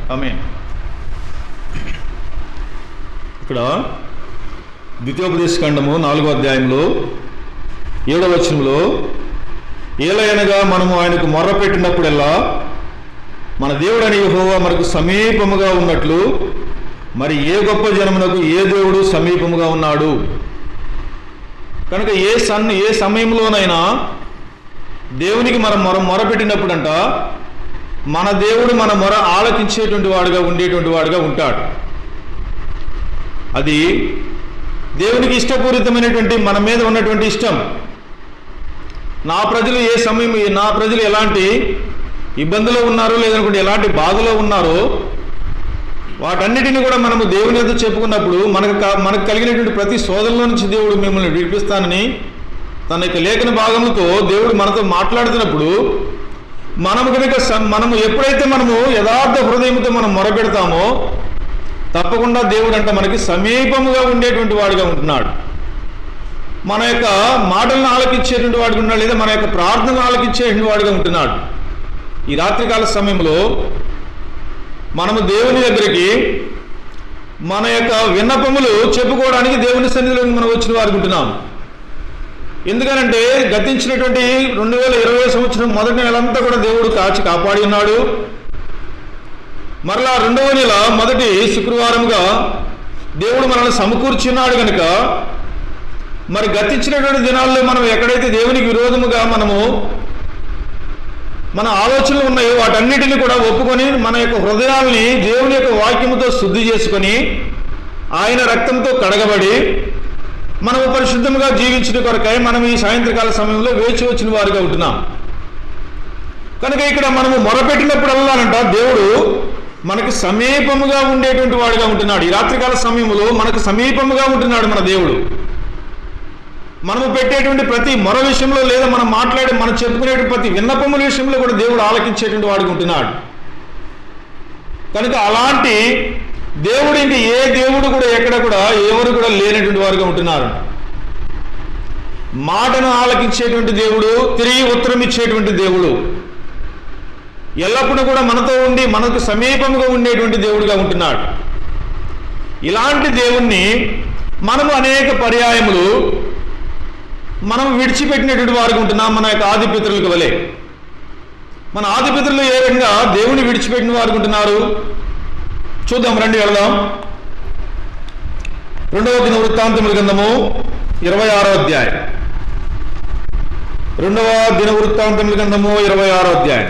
ఆమె ఇక్కడ ద్వితీయోపదేశ ఖండము నాలుగో అధ్యాయంలో ఏడవ వచనంలో ఏలయనగా మనము ఆయనకు మొర్ర పెట్టినప్పుడల్లా మన దేవుడని యెహోవా మనకు సమీపముగా ఉన్నట్లు మరి ఏ గొప్ప జనమునకు ఏ దేవుడు సమీపముగా ఉన్నాడు కనుక ఏ సన్ ఏ సమయంలోనైనా దేవునికి మనం మొర మొరపెట్టినప్పుడంట మన దేవుడు మన మొర ఆలకించేటువంటి వాడుగా ఉండేటువంటి వాడుగా ఉంటాడు అది దేవునికి ఇష్టపూరితమైనటువంటి మన మీద ఉన్నటువంటి ఇష్టం నా ప్రజలు ఏ సమయం నా ప్రజలు ఎలాంటి ఇబ్బందులో ఉన్నారో లేదనుకుంటే ఎలాంటి బాధలో ఉన్నారో వాటన్నిటిని కూడా మనము దేవుని ఎదురు చెప్పుకున్నప్పుడు మనకు కా- మనకు కలిగినటువంటి ప్రతి శోధనలో నుంచి దేవుడు మిమ్మల్ని విడిపిస్తానని తన యొక్క లేఖన భాగములతో దేవుడు మనతో మాట్లాడుతున్నప్పుడు మనము కనుక స- మనము ఎప్పుడైతే మనము యథార్థ హృదయంతో మనం మొరపెడతామో తప్పకుండా దేవుడు అంట మనకి సమీపముగా ఉండేటువంటి వాడుగా ఉంటున్నాడు మన యొక్క మాటలను ఆలకించేటువంటి వాడుగా ఉన్నాడు లేదా మన యొక్క ప్రార్థనలు ఆలకించేటువంటి వాడుగా ఉంటున్నాడు ఈ రాత్రికాల సమయంలో మనము దేవుని దగ్గరికి మన యొక్క విన్నపములు చెప్పుకోవడానికి దేవుని సన్నిధిలోకి మనం వచ్చిన వారు ఉంటున్నాం ఎందుకనంటే గతించినటువంటి రెండు వేల ఇరవై సంవత్సరం మొదటి నెలంతా కూడా దేవుడు కాచి కాపాడి ఉన్నాడు మరలా రెండవ నెల మొదటి శుక్రవారముగా దేవుడు మనల్ని సమకూర్చున్నాడు కనుక మరి గతించినటువంటి దినాల్లో మనం ఎక్కడైతే దేవునికి విరోధముగా మనము మన ఆలోచనలు ఉన్నాయో వాటన్నిటిని కూడా ఒప్పుకొని మన యొక్క హృదయాల్ని దేవుని యొక్క వాక్యముతో శుద్ధి చేసుకొని ఆయన రక్తంతో కడగబడి మనము పరిశుద్ధముగా జీవించిన కొరకై మనం ఈ సాయంత్రకాల సమయంలో వేచి వచ్చిన వారుగా ఉంటున్నాం కనుక ఇక్కడ మనము మొరపెట్టినప్పుడల్లానంట దేవుడు మనకి సమీపముగా ఉండేటువంటి వాడుగా ఉంటున్నాడు ఈ రాత్రికాల సమయంలో మనకు సమీపముగా ఉంటున్నాడు మన దేవుడు మనము పెట్టేటువంటి ప్రతి మొర విషయంలో లేదా మనం మాట్లాడే మనం చెప్పుకునేటువంటి ప్రతి విన్నపముల విషయంలో కూడా దేవుడు ఆలకించేటువంటి వాడుగా ఉంటున్నాడు కనుక అలాంటి దేవుడు ఇంక ఏ దేవుడు కూడా ఎక్కడ కూడా ఎవరు కూడా లేనటువంటి వారుగా ఉంటున్నారు మాటను ఆలకించేటువంటి దేవుడు తిరిగి ఉత్తరం ఇచ్చేటువంటి దేవుడు ఎల్లప్పుడూ కూడా మనతో ఉండి మనకు సమీపంగా ఉండేటువంటి దేవుడుగా ఉంటున్నాడు ఇలాంటి దేవుణ్ణి మనము అనేక పర్యాయములు మనం విడిచిపెట్టినటువంటి వారికి ఉంటున్నాం మన యొక్క ఆదిపితరులకు వలె మన ఆదిపితరులు ఏ విధంగా దేవుని విడిచిపెట్టిన వారికి ఉంటున్నారు చూద్దాం రండి వెళదాం రెండవ దిన వృత్తాంతముల గ్రంథము ఇరవై ఆరో అధ్యాయం రెండవ దిన వృత్తాంతముల గ్రంథము ఇరవై ఆరో అధ్యాయం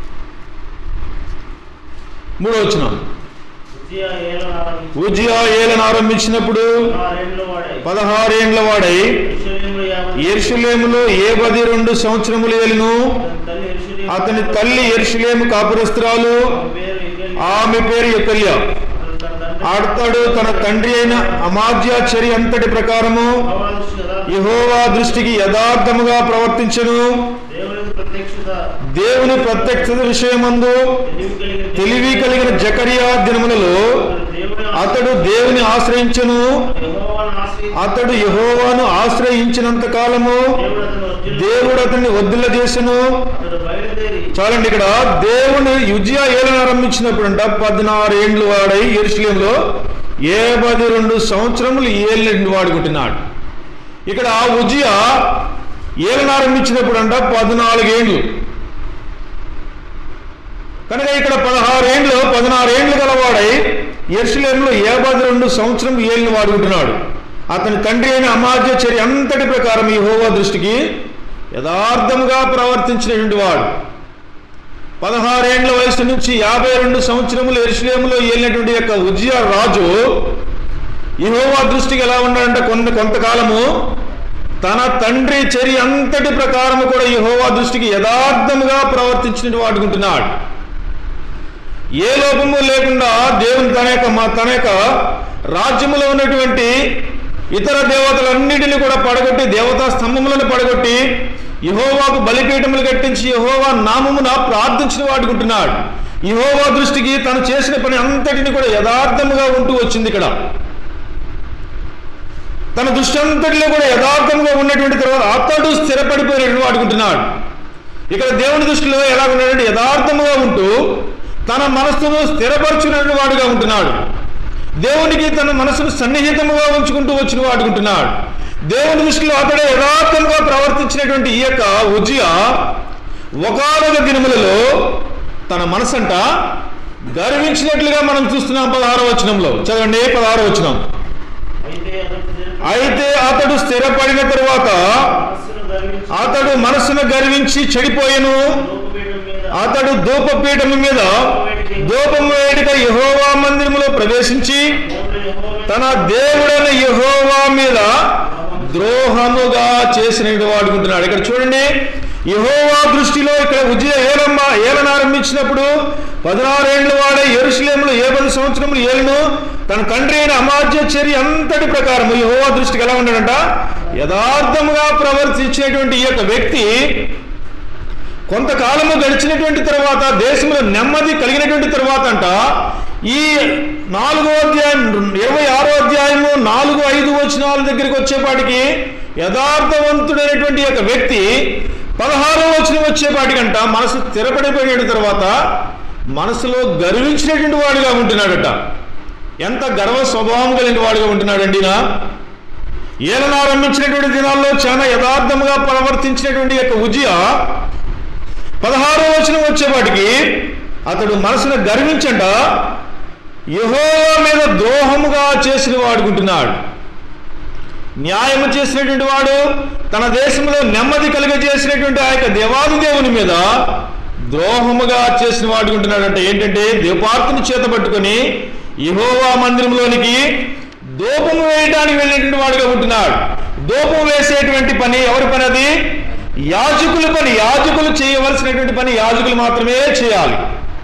మూడో వచ్చిన ఉజ్జియా ఏలన ఆరంభించి ఉజియా ఏలను ఆరంభించినప్పుడు ఆరేండ్ల వాడై పదహారేండ్ల వాడై యెరూషలేములో యాభై ఎరుషులేములో ఏ పది రెండు సంవత్సరములు ఏలును అతని తల్లి యెరూషలేము అతని తల్లి ఎరుషులేము కాపురస్తురాలు ఆమె పేరు ఎగెలి. ఆమె పేరు ఎకల్య అతడు తన తండ్రి ఆడతాడు తన తండ్రి అయిన అమాధ్యాచరి అంతటి ప్రకారము యెహోవా దృష్టి యథార్థ- యహోవా దృష్టికి యథార్థముగా ప్రవర్తించను దేవునికి ప్రత్యక్షత దేవుని ప్రత్యక్షత విషయమందు తెలివి కలిగిన తెలివి కలిగిన జకరియా దినములలో అతడు దేవుని అతడు దేవుని ఆశ్రయించను యెహోవాను ఆశ్రయించి అతడు యహోవాను ఆశ్రయించినంత కాలము దేవుడు అతను వర్ధిల్లు- దేవుడు అతన్ని వద్దుల చేసెను అతడు బయలుదేరి చాలండి ఇక్కడ దేవుని యుజ్యా ఏలను ఆరంభించినప్పుడంట పద్నారేండ్లు వాడై ఎరుసలేంలో ఏ పది రెండు సంవత్సరములు ఏళ్ళు వాడుకుంటున్నాడు ఇక్కడ ఉజియా ఏలను ఆరంభించినప్పుడంట పద్నాలుగేండ్లు కనుక ఇక్కడ పదహారేండ్లు పదనారేండ్లు గలవాడై ఎరుసలేంలో ఏ పది రెండు సంవత్సరం ఏళ్ళని వాడుకుంటున్నాడు అతని తండ్రి అయిన అమాధ్య చర్య అంతటి ప్రకారం ఈ హోవా దృష్టికి యథార్థముగా ప్రవర్తించినటువంటి వాడు పదహారేండ్ల వయసు నుంచి యాభై రెండు సంవత్సరములు ఎరుసలేములో ఏలినటువంటి యొక్క ఉజ్జియా రాజు యెహోవా దృష్టికి ఎలా ఉన్నాడంటే కొంత కొంతకాలము తన తండ్రి చర్య అంతటి ప్రకారము కూడా యెహోవా దృష్టికి యథార్థముగా ప్రవర్తించిన వాడుకుంటున్నాడు ఏ లోపము లేకుండా దేవుని తన యొక్క మా తన యొక్క రాజ్యములో ఉన్నటువంటి ఇతర దేవతలన్నిటిని కూడా పడగొట్టి దేవతా స్తంభములను పడగొట్టి యహోవాకు బలిపీఠములు కట్టించి యహోవా నామమున ప్రార్థించిన వాడుకుంటున్నాడు యహోవా దృష్టికి తను చేసిన పని అంతటిని కూడా యథార్థముగా ఉంటూ వచ్చింది ఇక్కడ తన దృష్టి అంతటిలో కూడా యథార్థంగా ఉన్నటువంటి తర్వాత అతడు స్థిరపడిపోయినటువంటి వాడుకుంటున్నాడు ఇక్కడ దేవుని దృష్టిలో ఎలా ఉన్నాడంటే యథార్థముగా ఉంటూ తన మనస్సును స్థిరపరచుకున్న వాడుగా ఉంటున్నాడు దేవునికి తన మనసును సన్నిహితముగా ఉంచుకుంటూ వచ్చిన వాడుకుంటున్నాడు దేవుని దృష్టిలో అతడే యథార్థంగా ప్రవర్తించినటువంటి ఈ యొక్క ఉజ్జియ ఒకనొక దినములలో తన మనసంట గర్వించినట్లుగా మనం చూస్తున్నాం పదహారో వచనంలో చదవండి పదహారో వచనం అయితే అతడు స్థిరపడి అయితే అతడు స్థిరపడిన తరువాత మనస్సును గర్వించి అతడు మనసును గర్వించి చెడిపోయెను ధూపపీఠం మీద అతడు ధూపపీఠము మీద ధూపము వేడిక యహోవా మందిరములో ప్రవేశించి మోడు యెహోవా తన దేవుడైన యహోవా మీద ద్రోహముగా చేసిన వాడుకుంటున్నాడు ఇక్కడ చూడండి యహోవా దృష్టిలో ఇక్కడ ఉజ్జయ ఏలమ్మ ఏలన ఆరంభించినప్పుడు పదహారేండ్ల వాడే ఎరుసలేములు ఏ పది సంవత్సరములు ఏలును తన తండ్రి అయిన అమాధ్య చర్య అంతటి ప్రకారం యహోవా దృష్టికి ఎలా ఉన్నాడంట యథార్థముగా ప్రవర్తించినటువంటి ఈ యొక్క వ్యక్తి కొంతకాలము గడిచినటువంటి తర్వాత దేశంలో నెమ్మది కలిగినటువంటి తర్వాత అంట ఈ నాలుగో అధ్యాయం ఇరవై ఆరో అధ్యాయము నాలుగు ఐదు వచనాల దగ్గరికి వచ్చేపాటికి యథార్థవంతుడైనటువంటి యొక్క వ్యక్తి పదహారో వచనం వచ్చేపాటికంట మనసు స్థిరపడిపోయిన తర్వాత మనసులో గర్వించినటువంటి వాడుగా ఉంటున్నాడట ఎంత గర్వ స్వభావం కలిగిన వాడుగా ఉంటున్నాడండి నా ఏలన ఆరంభించినటువంటి దినాల్లో చాలా యథార్థముగా ప్రవర్తించినటువంటి యొక్క ఉజ్జయ పదహారో వచనం వచ్చేపాటికి అతడు మనసును గర్వించంట యహోవా మీద ద్రోహముగా చేసిన వాడుకుంటున్నాడు న్యాయము చేసినటువంటి వాడు తన దేశంలో నెమ్మది కలిగజేసినటువంటి ఆ యొక్క దేవాది దేవుని మీద ద్రోహముగా చేసిన వాడుకుంటున్నాడంట ఏంటంటే దీపార్తిని చేత పట్టుకొని యహోవా మందిరంలోనికి దూపము వేయడానికి వెళ్ళినటువంటి వాడుగా ఉంటున్నాడు దూపం వేసేటువంటి పని ఎవరి పని అది యాజకుల పని యాజకులు చేయవలసినటువంటి పని యాజకులు మాత్రమే చేయాలి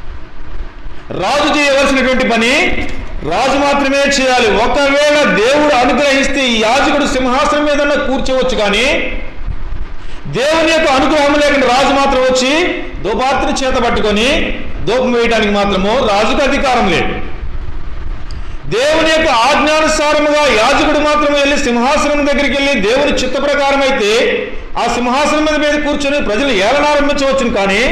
రాజు చేయవలసినటువంటి పని రాజు మాత్రమే చేయాలి ఒకవేళ దేవుడు అనుగ్రహిస్తే ఈ యాజకుడు సింహాసనం మీద కూర్చోవచ్చు కానీ దేవుని యొక్క అనుగ్రహం లేకుండా రాజు మాత్రం వచ్చి దుపార్తిని చేత పట్టుకొని దూపం వేయడానికి మాత్రము రాజుకు అధికారం లేదు దేవుని యొక్క ఆజ్ఞానుసారముగా యాజకుడు మాత్రం వెళ్ళి సింహాసనం దగ్గరికి వెళ్ళి దేవుని చిత్త ప్రకారం అయితే ఆ సింహాసనం మీద మీద కూర్చొని ప్రజలు ఏలనారంభించవచ్చును కానీ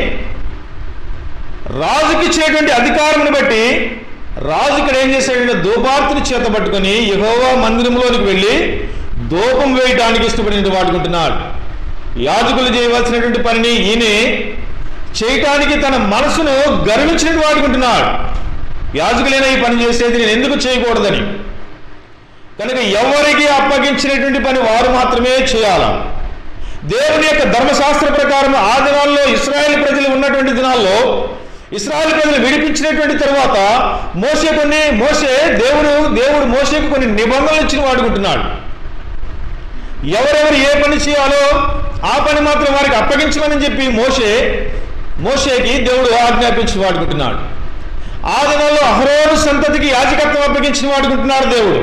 రాజుకి ఇచ్చేటువంటి అధికారమును బట్టి రాజు ఇక్కడ ఏం చేశాడంటే ధూపార్తిని చేత పట్టుకొని యహోవా మందిరంలోనికి వెళ్ళి ధూపం వేయడానికి ఇష్టపడిన వాడుకుంటున్నాడు యాజకులు చేయవలసినటువంటి పనిని ఈయన చేయటానికి తన మనసును గర్వించినట్టు వాడుకుంటున్నాడు యాజకులైన ఈ పని చేసేది నేను ఎందుకు చేయకూడదని కనుక ఎవరికి అప్పగించినటువంటి పని వారు మాత్రమే చేయాలా దేవుని యొక్క ధర్మశాస్త్ర ప్రకారం ఆ దినాల్లో ఇస్రాయేల్ ప్రజలు ఉన్నటువంటి దినాల్లో ఇస్రాయేల్ ప్రజలు విడిపించినటువంటి తర్వాత మోసే కొన్ని మోసే దేవుడు దేవుడు మోసేకు కొన్ని నిబంధనలు ఇచ్చిన వాడుకుంటున్నాడు ఎవరెవరు ఏ పని చేయాలో ఆ పని మాత్రం వారికి అప్పగించమని చెప్పి మోసే మోసేకి దేవుడు ఆజ్ఞాపించి వాడుకుంటున్నాడు ఆ దినాల్లో అహరోను సంతతికి యాజకత్వం అప్పగించిన వాడుకుంటున్నాడు దేవుడు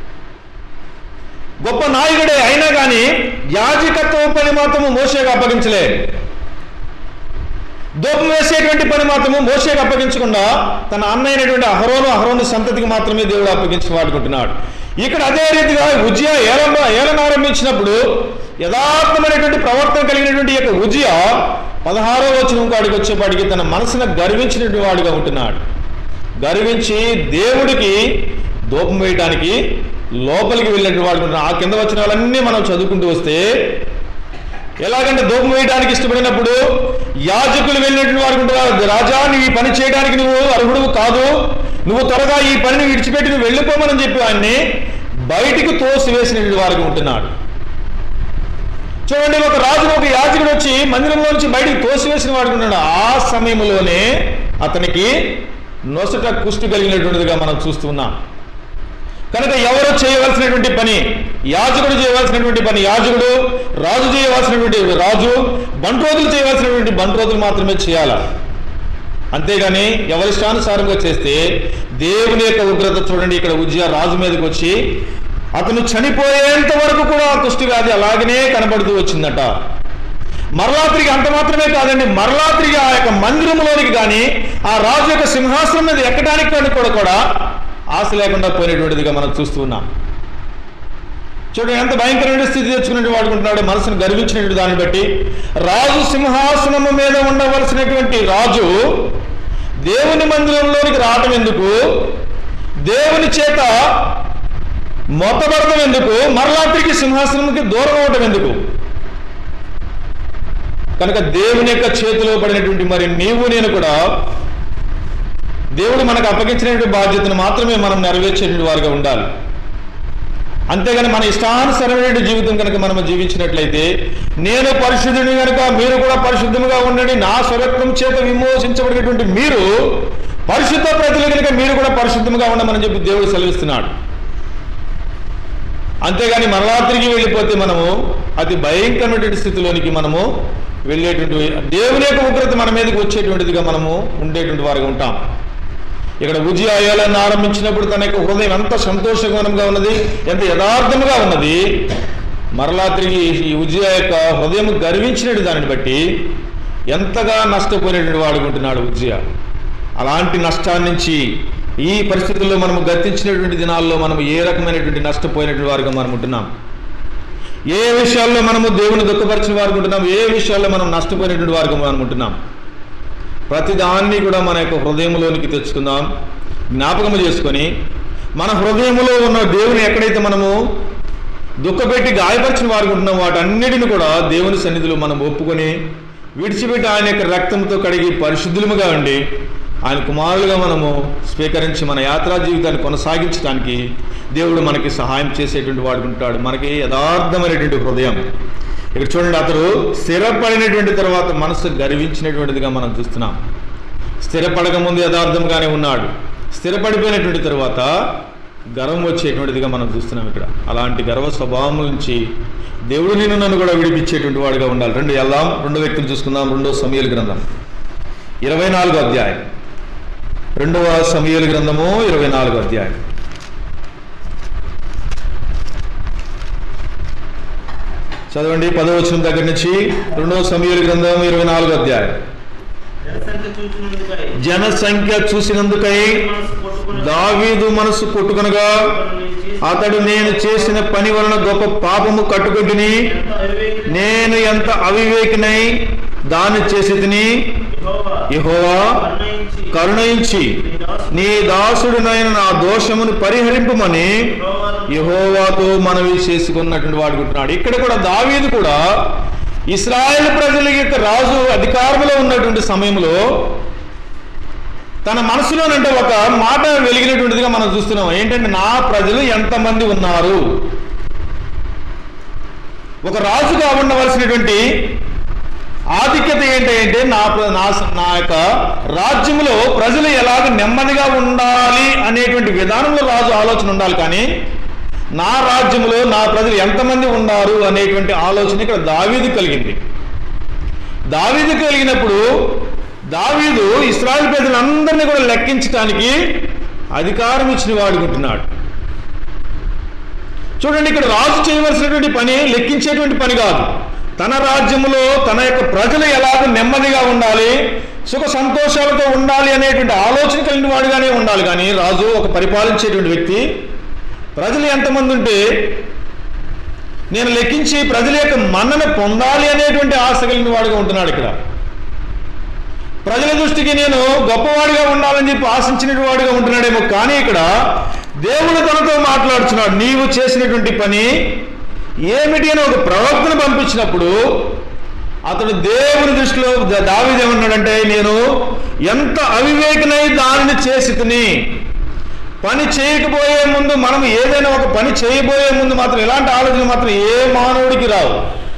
గొప్ప నాయకుడే అయినా కానీ యాజకత్వం పని మాత్రము మోసేకు అప్పగించలే దూపం వేసేటువంటి పని మాత్రము మోసేకు అప్పగించకుండా తన అన్న అయినటువంటి అహరోను అహరోను సంతతికి మాత్రమే దేవుడు అప్పగించి వాడుకుంటున్నాడు ఇక్కడ అదే రీతిగా ఉజ్జయ ఏలంబ ఏలనారంభించినప్పుడు యథార్థమైనటువంటి ప్రవర్తన కలిగినటువంటి ఈ యొక్క ఉజ్జయ పదహారో వచనం కాడికి వచ్చేపాటికి తన మనసును గర్వించినటువంటి వాడిగా ఉంటున్నాడు గర్వించి దేవుడికి దూపం వేయడానికి లోపలికి వెళ్ళినటువంటి వాడు ఉంటున్నాడు. ఆ కింద వచ్చిన వాళ్ళన్నీ మనం చదువుకుంటూ వస్తే ఎలాగంటే దూపం వేయడానికి ఇష్టపడినప్పుడు యాజకులు వెళ్ళినటువంటి వాడు ఉంటున్నారు రాజా నువ్వు ఈ పని చేయడానికి నువ్వు అర్హుడు కాదు నువ్వు త్వరగా ఈ పనిని విడిచిపెట్టి నువ్వు వెళ్ళిపోమని చెప్పి ఆయన్ని బయటికి తోసివేసినటువంటి వారికి ఉంటున్నాడు చూడండి ఒక రాజు ఒక యాజకుడు వచ్చి మందిరంలో నుంచి బయటికి తోసివేసిన వాడు ఉన్నాడు ఆ సమయంలోనే అతనికి నొసట కుష్టి కలిగినటువంటిదిగా మనం చూస్తున్నాం కనుక ఎవరు చేయవలసినటువంటి పని యాజకుడు చేయవలసినటువంటి పని యాజకుడు రాజు చేయవలసినటువంటి రాజు బంట్రోతులు చేయవలసినటువంటి బంట్రోతులు మాత్రమే చేయాలి అంతేగాని ఎవరిష్టానుసారంగా చేస్తే దేవుని యొక్క ఉగ్రత చూడండి ఇక్కడ ఉజ్జయ రాజు మీదకి వచ్చి అతను చనిపోయేంత వరకు కూడా ఆ కుష్టి వ్యాధి అలాగనే కనబడుతూ వచ్చిందట మరలాత్రికి అంత మాత్రమే కాదండి మరలాత్రికి ఆ యొక్క మందిరంలోనికి కానీ ఆ రాజు యొక్క సింహాసనం మీద ఎక్కడానికి కానీ కూడా కూడా ఆశ లేకుండా పోయినటువంటిదిగా మనం చూస్తున్నాం చూడండి ఎంత భయంకరమైన స్థితి తెచ్చుకున్నట్టు వాడుకుంటున్నాడు మనసును గర్వించినటువంటి దాన్ని బట్టి రాజు సింహాసనము మీద ఉండవలసినటువంటి రాజు దేవుని మందిరంలోనికి రావటం ఎందుకు దేవుని చేత మొత్తబడటం ఎందుకు మరలా తిరిగి సింహాసనంకి దూరం అవటం ఎందుకు కనుక దేవుని యొక్క చేతిలో పడినటువంటి మరి నీవు నేను కూడా దేవుడు మనకు అప్పగించినటువంటి బాధ్యతను మాత్రమే మనం నెరవేర్చేటువంటి వారుగా ఉండాలి అంతేగాని మన ఇష్టానుసరమైన జీవితం కనుక మనం జీవించినట్లయితే నేను పరిశుద్ధుని కనుక మీరు కూడా పరిశుద్ధముగా ఉండండి నా స్వరత్వం చేత విమోచించబడినటువంటి మీరు పరిశుద్ధ ప్రజలు కనుక మీరు కూడా పరిశుద్ధంగా ఉండమని చెప్పి దేవుడు సెలవిస్తున్నాడు అంతేగాని మరలా తిరిగి వెళ్ళిపోతే మనము అతి భయంకరమైనటువంటి స్థితిలోనికి మనము వెళ్ళేటువంటి దేవుని యొక్క ఉగ్రత మన మీదకి వచ్చేటువంటిదిగా మనము ఉండేటువంటి వారుగా ఉంటాం ఇక్కడ ఉజియాయాలను ఆరంభించినప్పుడు తన యొక్క హృదయం ఎంత సంతోషకరంగా ఉన్నది ఎంత యథార్థముగా ఉన్నది మరలా తిరిగి ఈ ఉజియా యొక్క హృదయం గర్వించినట్టు దానిని బట్టి ఎంతగా నష్టపోయినటువంటి వాడుకుంటున్నాడు ఉజియా అలాంటి నష్టాన్ని నుంచి ఈ పరిస్థితుల్లో మనము గతించినటువంటి దినాల్లో మనం ఏ రకమైనటువంటి నష్టపోయినటువంటి వారుగా మనం ఉంటున్నాం ఏ విషయాల్లో మనము దేవుని దుఃఖపరిచిన వారు ఉంటున్నాం ఏ విషయాల్లో మనం నష్టపోయినటువంటి వారుగా మనం ఉంటున్నాం ప్రతి దాన్ని కూడా మన యొక్క హృదయంలోనికి తెచ్చుకుందాం జ్ఞాపకము చేసుకొని మన హృదయంలో ఉన్న దేవుని ఎక్కడైతే మనము దుఃఖపెట్టి గాయపరిచిన వారికి ఉంటున్నాం వాటన్నిటిని కూడా దేవుని సన్నిధిలో మనం ఒప్పుకొని విడిచిపెట్టి ఆయన యొక్క రక్తంతో కడిగి పరిశుద్ధులుగా ఉండి ఆయన కుమారులుగా మనము స్వీకరించి మన యాత్రా జీవితాన్ని కొనసాగించడానికి దేవుడు మనకి సహాయం చేసేటువంటి వాడు ఉంటాడు మనకి యథార్థమైనటువంటి హృదయం ఇక్కడ చూడండి అతడు స్థిరపడినటువంటి తర్వాత మనసు గర్వించినటువంటిదిగా మనం చూస్తున్నాం స్థిరపడక ముందు యథార్థంగానే ఉన్నాడు స్థిరపడిపోయినటువంటి తర్వాత గర్వం వచ్చేటువంటిదిగా మనం చూస్తున్నాం ఇక్కడ అలాంటి గర్వ స్వభావం నుంచి దేవుడు నిన్ను నన్ను కూడా విడిపించేటువంటి వాడుగా ఉండాలి రెండు వెళ్దాం రెండో వ్యక్తిని చూసుకుందాం రెండో సమయలు గ్రంథం ఇరవై నాలుగో అధ్యాయం రెండవ సమయలు గ్రంథము ఇరవై నాలుగో అధ్యాయం చదవండి పదవచనం దగ్గర నుంచి రెండవ సమయలు గ్రంథం ఇరవై నాలుగో అధ్యాయం జనసంఖ్య చూసినందుకై జనసంఖ్య చూసినందుకై మనసు కొట్టుకుని దావీదు మనసు కొట్టుకొనగా అతడు నేను చేసిన పని వలన గొప్ప పాపము కట్టుకుంటుని ఎంత అవివేకి నేను ఎంత అవివేకినై దాన్ని చేసి తిని యెహోవా యెహోవా కరుణించి కరుణయించి నీ దాసుని నీ దాసుడునైన నా దోషమును పరిహరింపమని యెహోవాను యహోవాతో మనవి చేసుకున్నటువంటి వాడుకుంటున్నాడు ఇక్కడ కూడా దావీదు కూడా ఇస్రాయేల్ ప్రజల యొక్క రాజు అధికారంలో ఉన్నటువంటి సమయంలో తన మనసులోనంటే ఒక మాట వెలిగినటువంటిదిగా మనం చూస్తున్నాం ఏంటంటే నా ప్రజలు ఎంతమంది ఉన్నారు ఒక రాజుగా ఉండవలసినటువంటి ఆధిక్యత ఏంటంటే నా ప్ర- నా నా యొక్క రాజ్యంలో ప్రజలు ఎలాగ నెమ్మదిగా ఉండాలి అనేటువంటి విధానంలో రాజు ఆలోచన ఉండాలి కానీ నా రాజ్యంలో నా ప్రజలు ఎంతమంది ఉన్నారు అనేటువంటి ఆలోచన ఇక్కడ దావీదు కలిగింది దావీదు కలిగినప్పుడు దావీదు ఇస్రాయల్ ప్రజలందరినీ కూడా లెక్కించడానికి అధికారం ఇచ్చిన వాడుకుంటున్నాడు చూడండి ఇక్కడ రాజు చేయవలసినటువంటి పని లెక్కించేటువంటి పని కాదు తన రాజ్యములో తన యొక్క ప్రజలు ఎలాగ నెమ్మదిగా ఉండాలి సుఖ సంతోషాలతో ఉండాలి అనేటువంటి ఆలోచన కలిగిన వాడుగానే ఉండాలి కానీ రాజు ఒక పరిపాలించేటువంటి వ్యక్తి ప్రజలు ఎంతమంది ఉంటే నేను లెక్కించి ప్రజల యొక్క మన్నన పొందాలి అనేటువంటి ఆశ కలిగిన వాడుగా ఉంటున్నాడు ఇక్కడ ప్రజల దృష్టికి నేను గొప్పవాడిగా ఉండాలని చెప్పి ఆశించిన వాడిగా ఉంటున్నాడేమో కానీ ఇక్కడ దేవుడు తనతో మాట్లాడుతున్నాడు నీవు చేసినటువంటి పని ఏమిటి అని ఒక ప్రవక్తను పంపించినప్పుడు అతడు దేవుని దృష్టిలో దా- దావీదు ఏమన్నాడంటే నేను ఎంత అవివేకనై దానిని చేసి తిని పని చేయకపోయే ముందు మనం ఏదైనా ఒక పని చేయబోయే ముందు మాత్రం ఇలాంటి ఆలోచన మాత్రం ఏ మానవుడికి రావు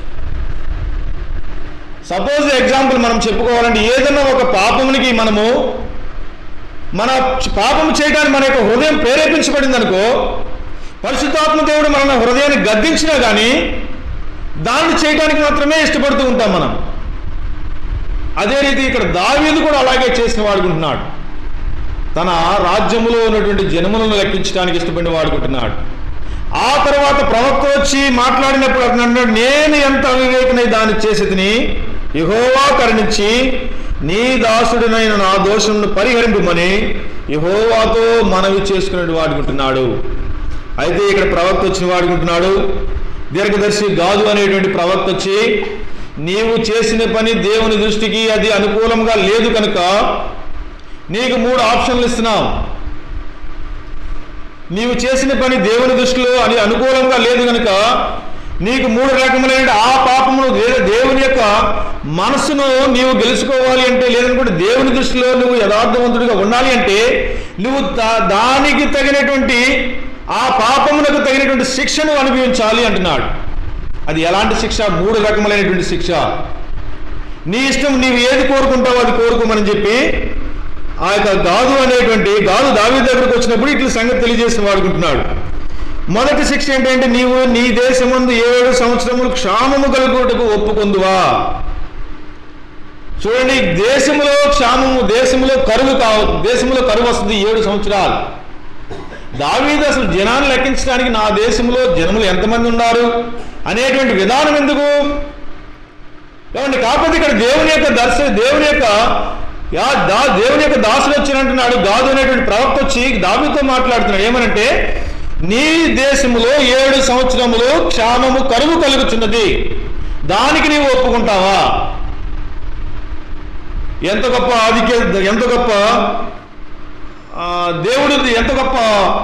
సపోజ్ ఎగ్జాంపుల్ మనం చెప్పుకోవాలంటే ఏదైనా ఒక పాపమునికి మనము మన పాపం చేయడానికి మన యొక్క హృదయం ప్రేరేపించబడింది అనుకో పరిశుద్ధాత్మ దేవుడు మన హృదయాన్ని గద్దించినా కానీ దాన్ని చేయడానికి మాత్రమే ఇష్టపడుతూ ఉంటాం మనం అదే రీతి ఇక్కడ దావీదు కూడా అలాగే చేసిన వాడుకుంటున్నాడు తన రాజ్యములో ఉన్నటువంటి జనములను లెక్కించడానికి ఇష్టపడిన వాడుకుంటున్నాడు ఆ తర్వాత ప్రవక్త వచ్చి మాట్లాడినప్పుడు అతను అన్నాడు నేను ఎంత అవివేకనై దాన్ని చేసి తిని యహోవా కరుణించి నీ దాసుడినైన నా దోషమును పరిహరింపమని యహోవాతో మనవి చేసుకునే వాడుకుంటున్నాడు అయితే ఇక్కడ ప్రవక్త వచ్చిన వాడుకుంటున్నాడు దీర్ఘదర్శి గాదు అనేటువంటి ప్రవక్త వచ్చి నీవు చేసిన పని దేవుని దృష్టికి అది అనుకూలంగా లేదు కనుక నీకు మూడు ఆప్షన్లు ఇస్తున్నాం నీవు చేసిన పని దేవుని దృష్టిలో అని అనుకూలంగా లేదు కనుక నీకు మూడు రకములైన ఆ పాపమును లేదా దేవుని యొక్క మనసును నీవు గెలుచుకోవాలి అంటే లేదనుకుంటే దేవుని దృష్టిలో నువ్వు యథార్థవంతుడిగా ఉండాలి అంటే నువ్వు దా- దానికి తగినటువంటి ఆ పాపమునకు తగినటువంటి శిక్షను అనుభవించాలి అంటున్నాడు అది ఎలాంటి శిక్ష మూడు రకములైనటువంటి శిక్ష నీ ఇష్టం నీవు ఏది కోరుకుంటావో అది కోరుకోమని చెప్పి ఆ యొక్క గాదు అనేటువంటి గాదు దావి దగ్గరకు వచ్చినప్పుడు ఇట్లా సంగతి తెలియజేసి వాడుకుంటున్నాడు మొదటి శిక్ష ఏంటంటే నీవు నీ దేశమందు ఏడు సంవత్సరములు క్షామము కలుగుటకు ఒప్పుకుందువా చూడండి దేశంలో క్షామము దేశంలో కరువు కావ దేశంలో కరువు వస్తుంది ఏడు సంవత్సరాలు దావీదు అసలు జనాన్ని లెక్కించడానికి నా దేశంలో జనములు ఎంతమంది ఉన్నారు అనేటువంటి విధానం ఎందుకు ఏమండి కాకపోతే ఇక్కడ దేవుని యొక్క దర్శ దేవుని యొక్క యా దా దేవుని యొక్క దాసుడు వచ్చినంటున్నాడు గాదు అనేటువంటి ప్రవక్త వచ్చి దావితో మాట్లాడుతున్నాడు ఏమనంటే నీ దేశములో ఏడు సంవత్సరములు క్షామము కరువు కలుగుతున్నది దానికి నీవు ఒప్పుకుంటావా ఎంత గొప్ప ఆధిక్య ఎంత గొప్ప ఆ, దేవుడు ఎంత గొప్ప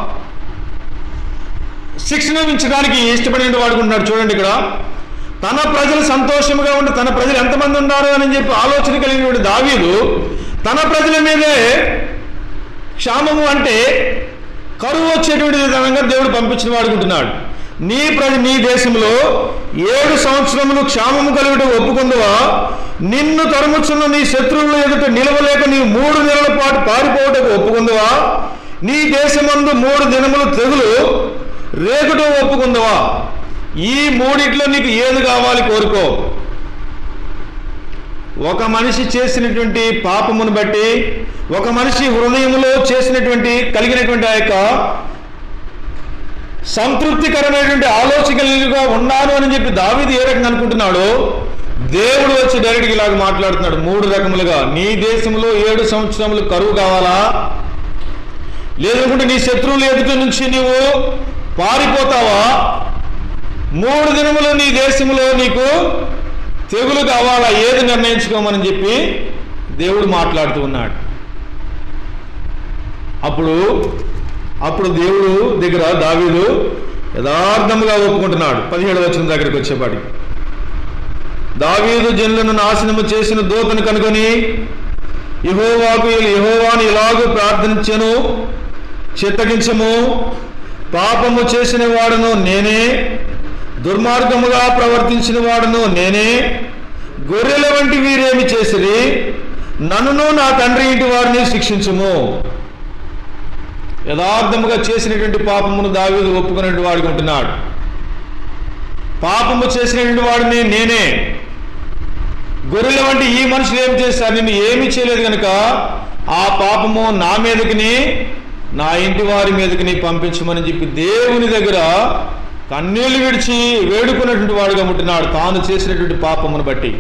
శిక్షణ ఇచ్చడానికి ఇష్టపడిన వాడుకుంటున్నాడు చూడండి ఇక్కడ తన ప్రజలు సంతోషంగా ఉండి తన ప్రజలు ఎంతమంది ఉన్నారు అని చెప్పి ఆలోచన కలిగినటువంటి దావీదు తన ప్రజల మీదే క్షామము అంటే కరువు వచ్చేటువంటి విధానంగా దేవుడు పంపించిన వాడుకుంటున్నాడు నీ ప్రజ నీ దేశంలో ఏడు సంవత్సరములు క్షామము కలుగుట ఒప్పుకుందువా నిన్ను తరుముచున్న నీ శత్రువుల ఎదుట నిలవలేక నీ మూడు నెలల పాటు పారిపోవటకు ఒప్పుకుందువా నీ దేశమందు మూడు దినములు తెగులు రేగుట ఒప్పుకుందువా ఈ మూడిట్లో నీకు ఏది కావాలి కోరుకో ఒక మనిషి చేసినటువంటి పాపమును బట్టి ఒక మనిషి హృదయంలో చేసినటువంటి కలిగినటువంటి ఆ యొక్క సంతృప్తికరమైనటువంటి ఆలోచనలుగా ఉన్నాను అని చెప్పి దావీదు ఏ రకంగా అనుకుంటున్నాడో దేవుడు వచ్చి డైరెక్ట్గా ఇలాగ మాట్లాడుతున్నాడు మూడు రకములుగా నీ దేశంలో ఏడు సంవత్సరములు కరువు కావాలా లేదనుకుంటే నీ శత్రువుల ఎదుట నుంచి నీవు పారిపోతావా మూడు దినములు నీ దేశంలో నీకు తెగులు కావాలా ఏది నిర్ణయించుకోమని చెప్పి దేవుడు మాట్లాడుతూ ఉన్నాడు అప్పుడు అప్పుడు దేవుడు దగ్గర దావీదు యథార్థముగా ఒప్పుకుంటున్నాడు పదిహేడు వచ్చిన దగ్గరికి వచ్చేపాటికి దావీదు జనులను నాశనము చేసిన దూతను కనుకొని యహోవాకు యహోవాను ఇలాగూ ప్రార్థించను చిత్తగించము పాపము చేసిన వాడును నేనే దుర్మార్గముగా ప్రవర్తించిన వాడును నేనే గొర్రెల వంటి వీరేమి చేసిరి నన్నును నా తండ్రి ఇంటి వారిని శిక్షించుము యథార్థముగా చేసినటువంటి పాపమును దావీదు ఒప్పుకునేటువంటి వాడికి ఉంటున్నాడు పాపము చేసినటువంటి వాడిని నేనే గొర్రెల వంటి ఈ మనుషులు ఏం చేస్తారు నిన్ను ఏమీ చేయలేదు కనుక ఆ పాపము నా మీదకిని నా ఇంటి వారి మీదకిని పంపించమని చెప్పి దేవుని దగ్గర కన్నీళ్లు విడిచి వేడుకున్నటువంటి వాడుగా ఉంటున్నాడు తాను చేసినటువంటి పాపమును బట్టి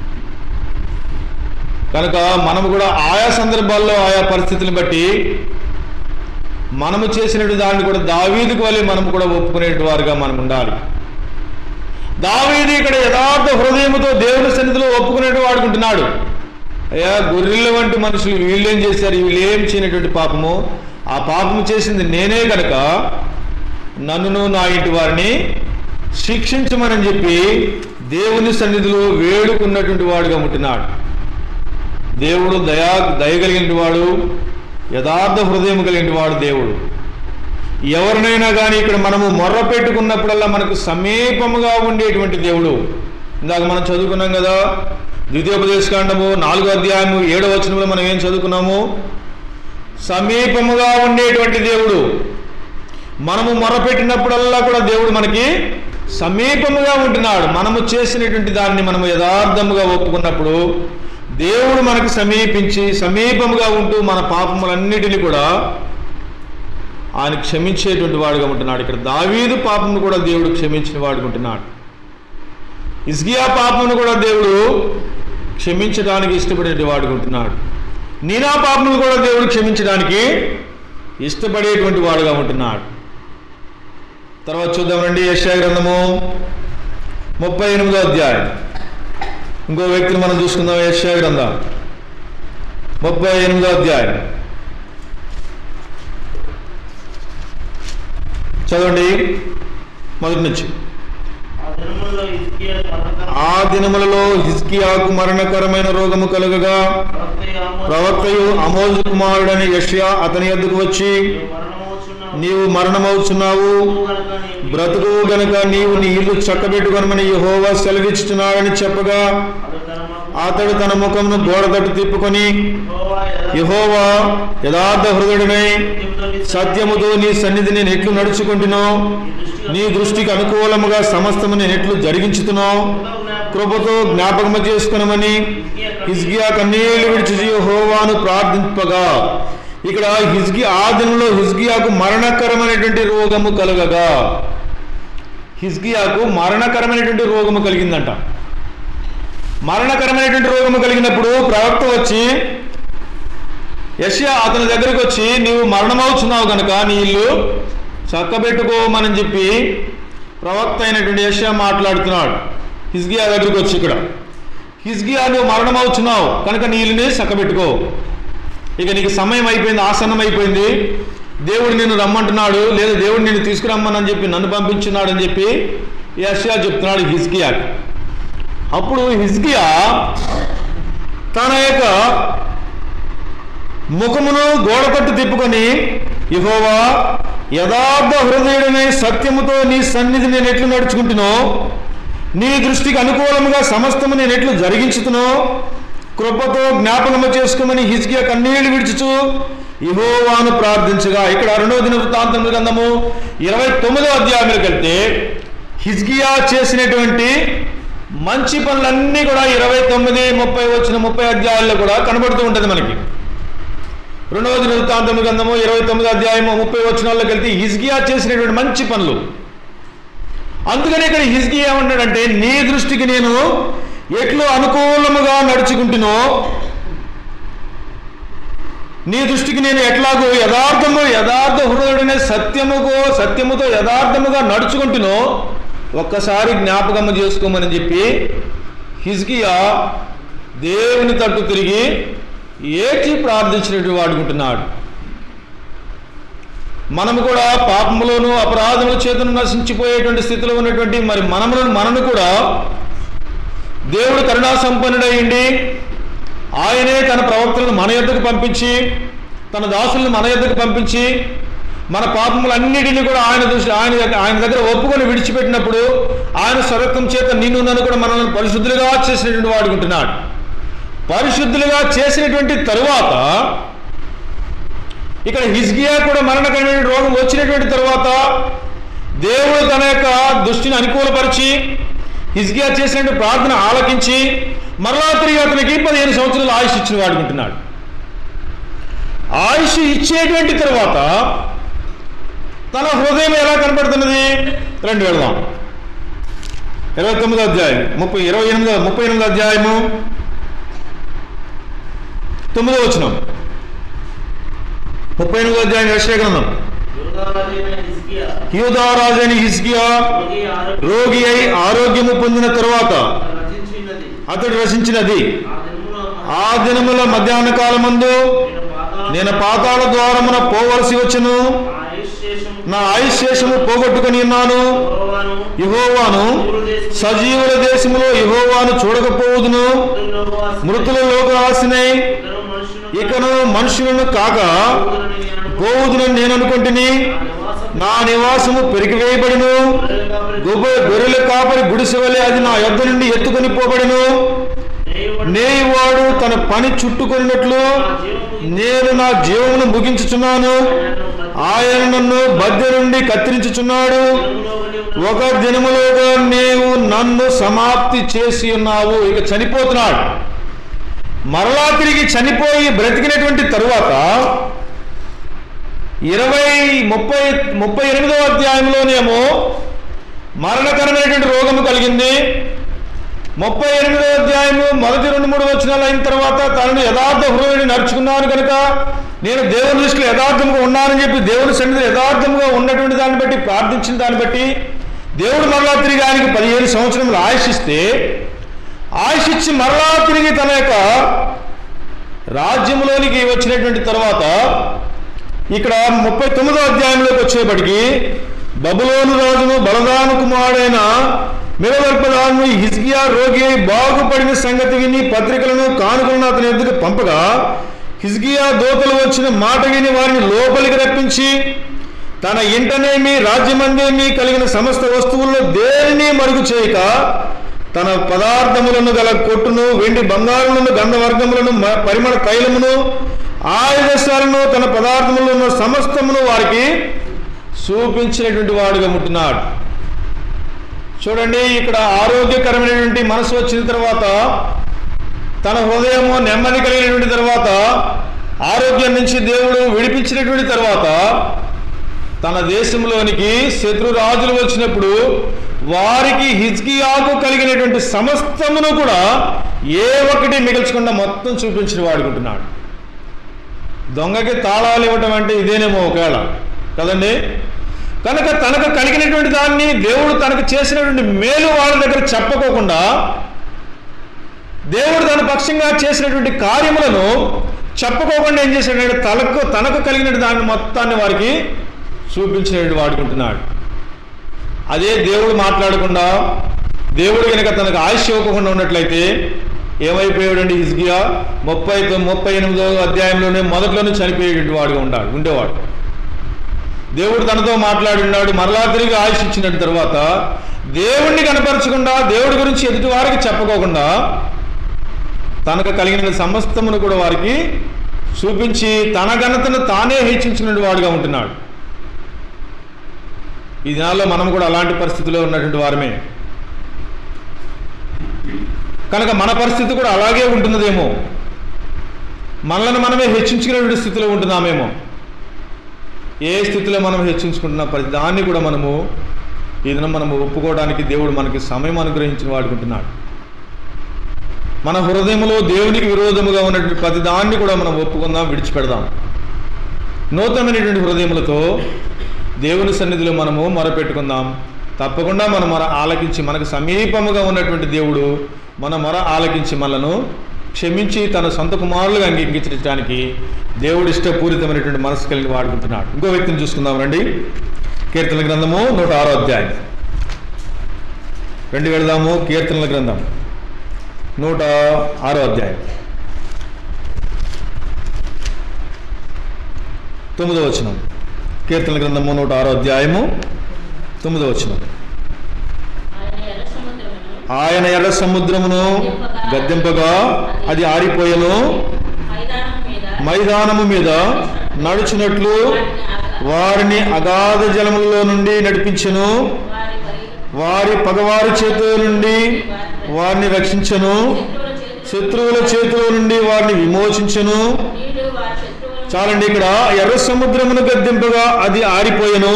కనుక మనము కూడా ఆయా సందర్భాల్లో ఆయా పరిస్థితులను బట్టి మనము చేసినటువంటి దాన్ని కూడా దావీదుకు వల్లే మనము కూడా ఒప్పుకునేటువంటి వారుగా మనం ఉండాలి దావీదు ఇక్కడ యథార్థ హృదయముతో దేవుని సన్నిధిలో ఒప్పుకునేట్టు వాడుకుంటున్నాడు అయ్యా గొర్రెల వంటి మనుషులు వీళ్ళేం చేశారు వీళ్ళు ఏం చేయనటువంటి పాపము ఆ పాపము చేసింది నేనే కనుక నన్నును నా ఇంటి వారిని శిక్షించమని చెప్పి దేవుని సన్నిధిలో వేడుకున్నటువంటి వాడుగా ఉంటున్నాడు దేవుడు దయా దయగలిగిన వాడు యథార్థ హృదయం కలిగిన వాడు దేవుడు ఎవరినైనా కానీ ఇక్కడ మనము మొర్ర పెట్టుకున్నప్పుడల్లా మనకు సమీపముగా ఉండేటువంటి దేవుడు ఇందాక మనం చదువుకున్నాం కదా ద్వితీయోపదేశకాండము నాలుగో అధ్యాయము ఏడవ వచనంలో మనం ఏం చదువుకున్నాము సమీపముగా ఉండేటువంటి దేవుడు మనము మొరపెట్టినప్పుడల్లా కూడా దేవుడు మనకి సమీపముగా ఉంటున్నాడు మనము చేసినటువంటి దాన్ని మనము యథార్థముగా ఒప్పుకున్నప్పుడు దేవుడు మనకు సమీపించి సమీపముగా ఉంటూ మన పాపములన్నిటిని కూడా ఆయన క్షమించేటువంటి వాడుగా ఉంటున్నాడు ఇక్కడ దావీదు పాపమును కూడా దేవుడు క్షమించిన వాడుగా ఉంటున్నాడు ఇస్గియా పాపమును కూడా దేవుడు క్షమించడానికి ఇష్టపడేటువంటి వాడుగా ఉంటున్నాడు నీనా పాపమును కూడా దేవుడు క్షమించడానికి ఇష్టపడేటువంటి వాడుగా ఉంటున్నాడు తర్వాత చూద్దాం రండి యెషయా గ్రంథము ముప్పై ఎనిమిదో అధ్యాయం ఇంకో వ్యక్తిని మనం చూసుకుందాం యెషయా గ్రంథం ముప్పై ఎనిమిదో అధ్యాయం చదవండి మొదటి నుంచి ఆ దినములలో హిజ్కియా మరణకరమైన ఆ దినములలో హిజ్కియాకు మరణకరమైన రోగము కలుగగా ప్రవక్తయు ఆమోసు ప్రవక్తయు అమోజు కుమారుడని యష్యా అతని ఎద్దుకు వచ్చి నీవు మరణమవుచున్నావు. నీవు మరణమవుచున్నావు నువ్వు గనుక నీవు బ్రతుకు గనుక నీవు నీ ఇల్లు చక్కబెట్టుకొనమని యెహోవా సెలవిచ్చుచున్నాడని చెప్పగా అతడు తన ముఖము అతడు తన ముఖమును గోడ తట్టు తిప్పుకొని యెహోవా యథార్థ యెహోవా యథార్థ హృదయుడనై సత్యముతో నీ సత్యముతో నీ సన్నిధి నేను ఎట్లు నడుచుకుంటునో నీ దృష్టికి అనుకూలముగా సమస్తము నేను ఎట్లు జరిగించుతున్నావు కృపతో జ్ఞాపకము చేసుకునమని హిజ్గియా కన్నీళ్లు విడిచి యెహోవాను ప్రార్థింపగా ఇక్కడ హిజ్గి ఆ దినంలో హిజ్గియాకు మరణకరమైనటువంటి రోగము కలగగా హిజ్గియాకు మరణకరమైనటువంటి రోగము కలిగిందంట మరణకరమైనటువంటి రోగము కలిగినప్పుడు ప్రవక్త వచ్చి యష్యా అతని దగ్గరికి వచ్చి నీవు మరణమవుతున్నావు కనుక నీ ఇల్లు చక్కబెట్టుకోమని చెప్పి ప్రవక్త అయినటువంటి యష్యా మాట్లాడుతున్నాడు హిజ్గియా దగ్గరికి వచ్చి ఇక్కడ హిజ్గియా నువ్వు మరణమవుతున్నావు కనుక నీ ఇల్లుని చక్కబెట్టుకో ఇక నీకు సమయం అయిపోయింది ఆసన్నం అయిపోయింది దేవుడు నిన్ను రమ్మంటున్నాడు లేదా దేవుడు నిన్ను తీసుకురమ్మని చెప్పి నన్ను పంపించున్నాడు అని చెప్పి యష్యా చెప్తున్నాడు హిజ్కియాకి అప్పుడు హిజ్కియా తన యొక్క ముఖమును గోడపట్టు తిప్పుకొని యహోవా యథార్థ హృదయుడనే సత్యముతో నీ సన్నిధి నేను ఎట్లు నడుచుకుంటునో నీ దృష్టికి అనుకూలముగా సమస్తము నేను ఎట్లు జరిగించుతునో కృపతో జ్ఞాపకము చేసుకోమని హిజ్కియా కన్నీళ్లు విడిచుచు యహోవాను ప్రార్థించగా ఇక్కడ రెండవ దిన వృత్తాంతం గ్రంథము ఇరవై తొమ్మిదో అధ్యాయంలోకి వెళ్తే హిజ్కియా చేసినటువంటి మంచి పనులన్నీ కూడా ఇరవై తొమ్మిది ముప్పై వచ్చిన ముప్పై అధ్యాయాల్లో కూడా కనబడుతూ ఉంటుంది మనకి రెండవ దిన వృత్తాంతం గ్రంథము ఇరవై తొమ్మిది అధ్యాయము ముప్పై వచనాల్లోకి వెళ్తే హిజ్కియా చేసినటువంటి మంచి పనులు అందుకని ఇక్కడ హిజ్కియా ఏమంటాడంటే నీ దృష్టికి నేను ఎట్లు అనుకూలముగా నడుచుకుంటునో నీ దృష్టికి నేను ఎట్లాగో యథార్థము యథార్థ హృదయుడనే సత్యముగో సత్యముతో యథార్థముగా నడుచుకుంటునో ఒక్కసారి జ్ఞాపకము చేసుకోమని చెప్పి హిజ్కియా దేవుని తట్టు తిరిగి ఏడ్చి ప్రార్థించినట్టు వాడుకుంటున్నాడు మనము కూడా పాపములోను అపరాధముల చేతను నశించిపోయేటువంటి స్థితిలో ఉన్నటువంటి మరి మనములను మనను కూడా దేవుడు కరుణా సంపన్నుడయ్యండి ఆయనే తన ప్రవక్తలను మన యొద్దకు పంపించి తన దాసులను మన యొద్దకు పంపించి మన పాపములన్నిటినీ కూడా ఆయన దృష్టి ఆయన దగ్గర ఆయన దగ్గర ఒప్పుకొని విడిచిపెట్టినప్పుడు ఆయన స్వరత్వం చేత నిన్ను నన్ను కూడా మనల్ని పరిశుద్ధులుగా చేసినటువంటి వాడుకుంటున్నాడు పరిశుద్ధులుగా చేసినటువంటి తరువాత ఇక్కడ హిజ్గియా కూడా మరణకరమైన రోగం వచ్చినటువంటి తరువాత దేవుడు తన యొక్క దృష్టిని అనుకూలపరిచి హిజ్గియా చేసినటువంటి ప్రార్థన ఆలకించి మరలా తిరిగి అతనికి పదిహేను సంవత్సరాలు ఆయుష్ ఇచ్చిన వాడుకుంటున్నాడు ఆయుష్ ఇచ్చేటువంటి తరువాత తన హృదయం ఎలా కనపడుతున్నది రెండు వెళ్దాం ఇరవై తొమ్మిదో అధ్యాయం ముప్పై ఇరవై ఎనిమిదో ముప్పై ఎనిమిదో అధ్యాయము తొమ్మిదో వచనం ముప్పై ఎనిమిదో అధ్యాయం యెషయా గ్రంథం యోగారాజైన హిజ్కియా యూదారాజని హిజ్కియా రోగి ఆరోగ్యం రోగి అయి ఆరోగ్యము పొందిన తరువాత రచించినది అతడు రచించినది ఆ దినములో ఆ దినముల మధ్యాహ్న కాలమందు నేను పాతాళ నేను పాతాళ ద్వారమున పోవలసి వచ్చును ఆ ఆయుష్శేషము నా ఆయుష్శేషము పోగొట్టుకుని ఉన్నాను యెహోవాను యహోవాను సజీవుల సజీవుల దేశములో యహోవాను చూడకపోదును మృతుల్లో వాసి- మృతుల లోకాసినై ఇద్దరు మనుషులు ఇకను మనుషులను కాక సహోదరుని నేను అనుకుంటున్నాను. పోవుదునని నేను అనుకుంటుని నా నివాసం నా నివాసము పెరిగివేయబడిను గొర్రెల కాపరి గొబ్బ గొర్రెల కాపరి గుడిసె వలె అది నా యొద్ద నుండి ఎత్తుకొని పోబడిను నేయబడి నేవాడు తన పని చుట్టుకున్నట్లు నా జీవము నేను నా జీవమును ముగించుచున్నాను ఆయన నన్ను బద్దె నుండి కత్తిరించుచున్నాడు దినములో వలె ఉన్న ఒక దినములోగా నీవు నన్ను సమాప్తి చేసి ఉన్నావు ఇక చనిపోతున్నాడు మరలా తిరిగి చనిపోయి బ్రతికినటువంటి తరువాత ఇరవై ముప్పై ముప్పై ఎనిమిదవ అధ్యాయంలోనేమో మరణకరమైనటువంటి రోగము కలిగింది ముప్పై ఎనిమిదో అధ్యాయము మొదటి రెండు మూడు వచనాలు అయిన తర్వాత తనను యథార్థ హృదయుని నడుచుకున్నాను కనుక నేను దేవుని దృష్టిలో యథార్థంగా ఉన్నానని చెప్పి దేవుని సన్నిధిలో యథార్థంగా ఉన్నటువంటి దాన్ని బట్టి ప్రార్థించిన దాన్ని బట్టి దేవుడు మరలా తిరిగి ఆయనకి పదిహేను సంవత్సరములు ఆయుషిస్తే ఆయుషిచ్చి మరలా తిరిగి తన యొక్క రాజ్యంలోనికి వచ్చినటువంటి తర్వాత ఇక్కడ ముప్పై తొమ్మిదో అధ్యాయంలోకి వచ్చేప్పటికి బబులోను రాజును బలదాను కుమారుడైన మిరవర్పదాను హిజ్కియా రోగి అయి బాగుపడిన సంగతి విని పత్రికలను కానుకలను అతని ఎదుగు పంపగా హిజ్కియా దోతలు వచ్చిన మాట విని వారిని లోపలికి రప్పించి తన ఇంటనేమి రాజ్యమందేమి కలిగిన సమస్త వస్తువుల్లో దేనిని మరుగు చేయక తన పదార్థములను గల కొట్టును వెండి బంగారములను గంధవర్గములను మ- పరిమళ తైలమును ఆయుధశాలను తన పదార్థములలో ఉన్న సమస్తమును వారికి చూపించినటువంటి వాడుగా ఉంటున్నాడు చూడండి ఇక్కడ ఆరోగ్యకరమైనటువంటి మనసు వచ్చిన తర్వాత తన హృదయము నెమ్మది కలిగినటువంటి తర్వాత ఆరోగ్యం నుంచి దేవుడు విడిపించినటువంటి తర్వాత తన దేశంలోనికి శత్రు రాజులు వచ్చినప్పుడు వారికి హిజ్కియాకు కలిగినటువంటి సమస్తమును కూడా ఏ ఒక్కటి మిగల్చకుండా మొత్తం చూపించిన వాడుకుంటున్నాడు దొంగకి తాళాలు ఇవ్వటం అంటే ఇదేనేమో ఒకవేళ కదండి కనుక తనకు కలిగినటువంటి దాన్ని దేవుడు తనకు చేసినటువంటి మేలు వాళ్ళ దగ్గర చెప్పకోకుండా దేవుడు తన పక్షంగా చేసినటువంటి కార్యములను చెప్పుకోకుండా ఏం చేశాడంటే తనకు తనకు కలిగిన దాన్ని మొత్తాన్ని వారికి చూపించినట్టు వాడుకుంటున్నాడు అదే దేవుడు మాట్లాడకుండా దేవుడు కనుక తనకు ఆయుష్ ఇవ్వకుండా ఉన్నట్లయితే ఏమైపోయాడండి హిజ్కియా ముప్పై తొ- ముప్పై ఎనిమిదో అధ్యాయంలోనే మొదట్లోనే చనిపోయేటువంటి వాడుగా ఉండాడు ఉండేవాడు దేవుడు తనతో మాట్లాడినాడు మరలా తిరిగి ఆయుష్ ఇచ్చిన తర్వాత దేవుణ్ణి కనపరచకుండా దేవుడి గురించి ఎదుటి వారికి చెప్పుకోకుండా తనకు కలిగిన సమస్తమును కూడా వారికి చూపించి తన ఘనతను తానే హెచ్చించిన వాడుగా ఉంటున్నాడు ఈ దినాల్లో మనం కూడా అలాంటి పరిస్థితిలో ఉన్నటువంటి వారమే కనుక మన పరిస్థితి కూడా అలాగే ఉంటున్నదేమో మనల్ని మనమే హెచ్చించుకునేటువంటి స్థితిలో ఉంటున్నామేమో ఏ స్థితిలో మనం హెచ్చించుకుంటున్నా ప్రతి దాన్ని కూడా మనము ఈ దినం మనము ఒప్పుకోవడానికి దేవుడు మనకి సమయం అనుగ్రహించిన వాడుకుంటున్నాడు మన హృదయంలో దేవునికి విరోధముగా ఉన్నటువంటి ప్రతి దాన్ని కూడా మనం ఒప్పుకుందాం విడిచిపెడదాం నూతనమైనటువంటి హృదయములతో దేవుని సన్నిధిలో మనము మొరపెట్టుకుందాం తప్పకుండా మన మొర ఆలకించి మనకు సమీపముగా ఉన్నటువంటి దేవుడు మన మొర ఆలకించి మనలను క్షమించి తన సొంత కుమారులుగా అంగీకరించడానికి దేవుడు ఇష్టపూరితమైనటువంటి మనసు కలిగి వాడుకుంటున్నాడు ఇంకో వ్యక్తిని చూసుకుందాం రండి కీర్తన గ్రంథము నూట ఆరో అధ్యాయం రెండు వెళదాము కీర్తనల గ్రంథం నూట ఆరో అధ్యాయం తొమ్మిదో వచనం కీర్తన గ్రంథము నూట ఆరో అధ్యాయము తొమ్మిదో వచనం ఆయన ఎర్ర సముద్రమును ఆయన ఎర్ర సముద్రమును గద్దెంపగా అది ఆరిపోయెను మైదానం మీద మైదానము మీద నడుచునట్లు వారిని అగాధ జలములలో నుండి నడిపించెను వారి పరి వారి పగవారి చేతుల నుండి వారిని రక్షించెను శత్రువుల చేతులు శత్రువుల చేతుల నుండి వారిని విమోచించెను నీడు వారి శత్రువులను చాలండి ఇక్కడ ఎర్ర సముద్రమును గద్దెంపగా అది ఆరిపోయెను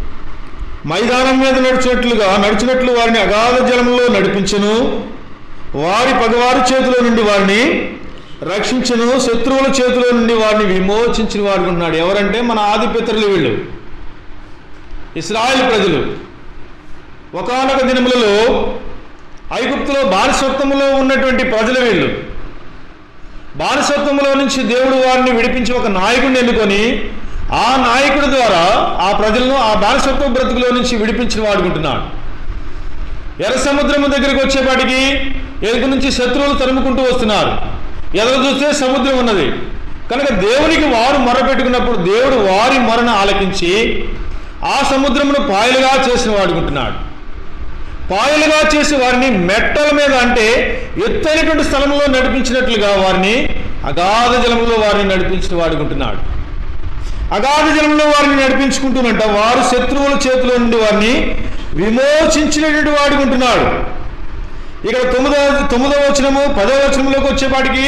మైదానం మీద నడిచినట్లుగా నడిచినట్లు వారిని అగాధ జలంలో నడిపించెను వారి పగవారి చేతిలో నుండి వారిని రక్షించను శత్రువుల చేతిలో నుండి వారిని విమోచించిన వాడు ఉన్నాడు ఎవరంటే మన ఆదిపితరులు వీళ్ళు ఇస్రాయేల్ ప్రజలు ఒకానొక దినములలో ఐగుప్తులో బానిసత్వములో ఉన్నటువంటి ప్రజలు వీళ్ళు బానిసత్వంలో నుంచి దేవుడు వారిని విడిపించి ఒక నాయకుడిని ఎన్నుకొని ఆ నాయకుడి ద్వారా ఆ ప్రజలను ఆ బానిసత్వ బ్రతుకులో నుంచి విడిపించిన వాడుకుంటున్నాడు ఎర్ర సముద్రము దగ్గరికి వచ్చేపాటికి ఎదుగు నుంచి శత్రువులు తరుముకుంటూ వస్తున్నారు ఎదురు చూస్తే సముద్రం ఉన్నది కనుక దేవునికి వారు మొర పెట్టుకున్నప్పుడు దేవుడు వారి మొరను ఆలకించి ఆ సముద్రమును పాయలుగా చేసిన వాడుకుంటున్నాడు పాయలుగా చేసి వారిని మెట్టల మీద అంటే ఎత్తైనటువంటి స్థలంలో నడిపించినట్లుగా వారిని అగాధ జలంలో వారిని నడిపించిన వాడుకుంటున్నాడు అగాధ జలంలో వారిని నడిపించుకుంటున్నట్ట వారు శత్రువుల చేతిలో నుండి వారిని విమోచించినటువంటి వాడుకుంటున్నాడు ఇక్కడ తొమ్మిదో తొమ్మిదో వచనము పదో వచనంలోకి వచ్చేపాటికి